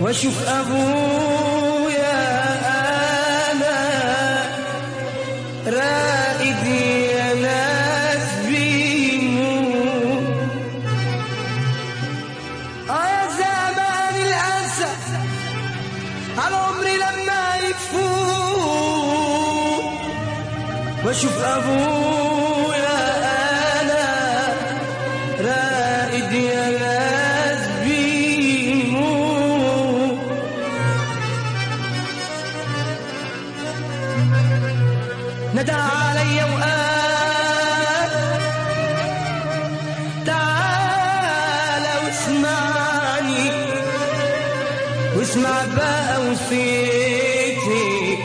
واشوف ابويا انا رائد يا ناس بيموت اه يا زمان الاسى على عمري لما يفوت واشوف ابويا انا رائد يا ناس بيموت ندى علي وقال تعال واسمعني واسمع بقى وصيتي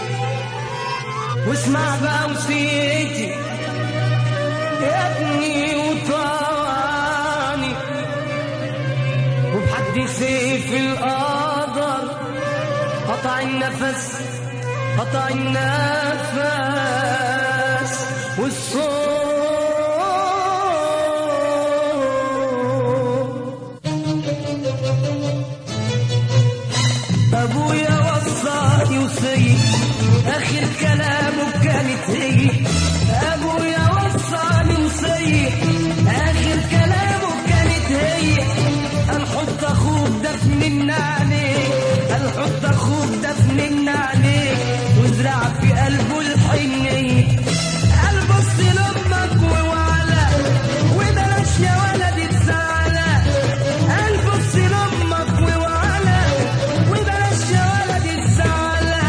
واسمع بقى وصيتي يا ابني وطاني وبحد سيف القدر قطع النفس قطع النفس والصوت ابويا وصاني وصي اخر كلامه كانت هي ابويا وصاني وصي اخر كلامه كانت هي الحط اخوك دفن عليك الحط اخوك دفن عليك وازرع في قلبه الحنيه قلبه لامك ووعلى وبلاش يا ولد تزعلى قلبه لامك ووعلى وبلاش يا ولد تزعلى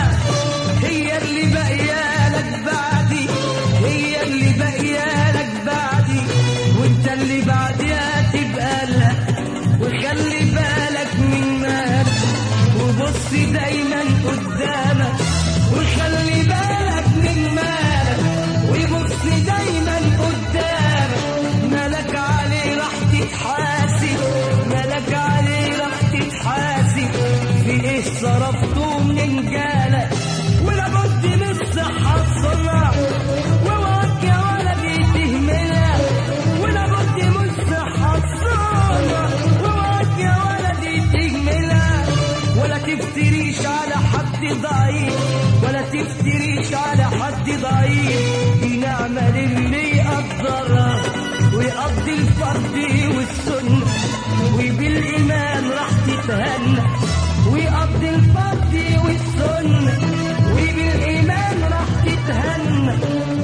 هي اللي باقيالك بعدي هي اللي باقيالك بعدي وانت اللي بعديها تبقى لها وخلي بالك من مالك وبص دايما قدامك وخلي بالك من مالك وبص دايما قدامك مالك عليه راح تتحاسب مالك عليه راح تتحاسب في ايه صرفته من جالك ولابد من الصحة الصلاة ووعك يا ولدي تهملها ولابد من الصحة الصلاة ووعك يا ولدي تهملها ولا تفتريش على حد ضعيف ولا تفتريش على حد ضعيف دي نعمة للي يقدرها ويقضي الفرض والسنة وبالإيمان راح تتهنى ويقضي الفرض والسنة وبالإيمان راح تتهنى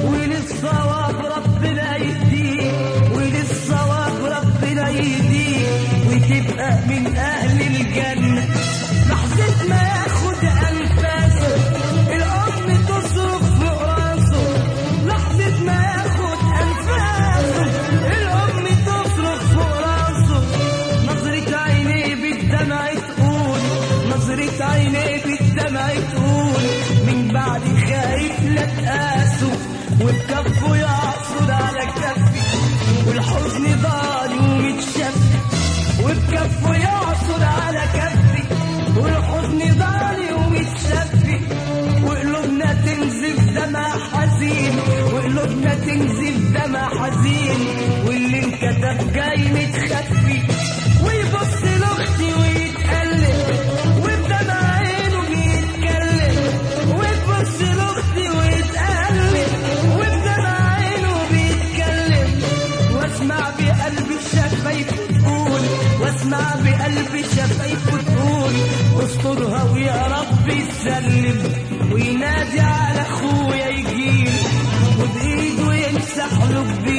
وللصواب ربنا يهديك وللصواب ربنا يهديك وتبقى من أهل الجنة لحظة ما ياخد أنفاسه الأم تصرف فوق راسه لحظة ما ياخد أنفاسه الأم تصرف فوق راسه نظرة عينيه بالدمع تقول نظرة عينيه بالدمع تقول من بعد خايف لا تقاسه وبكفه يعصر على كفي والحزن ضال ومتشفي وبكفه يعصر على كفي والحزن ضال ومتشفي وقلوبنا تنزف دمع حزين وقلوبنا تنزف دمع حزين واللي انكتب جاي متخفي ويبص لاختي ويتقلب وبدمع عينه بيتكلم وتبص لاختي ويتقلب وبدمع عينه بيتكلم واسمع بقلبي شفايفه تقول واسمع بقلبي شفايفه تقول استرها ويا رب يسلم وينادي على اخويا يجيله وبايده يمسح له كبير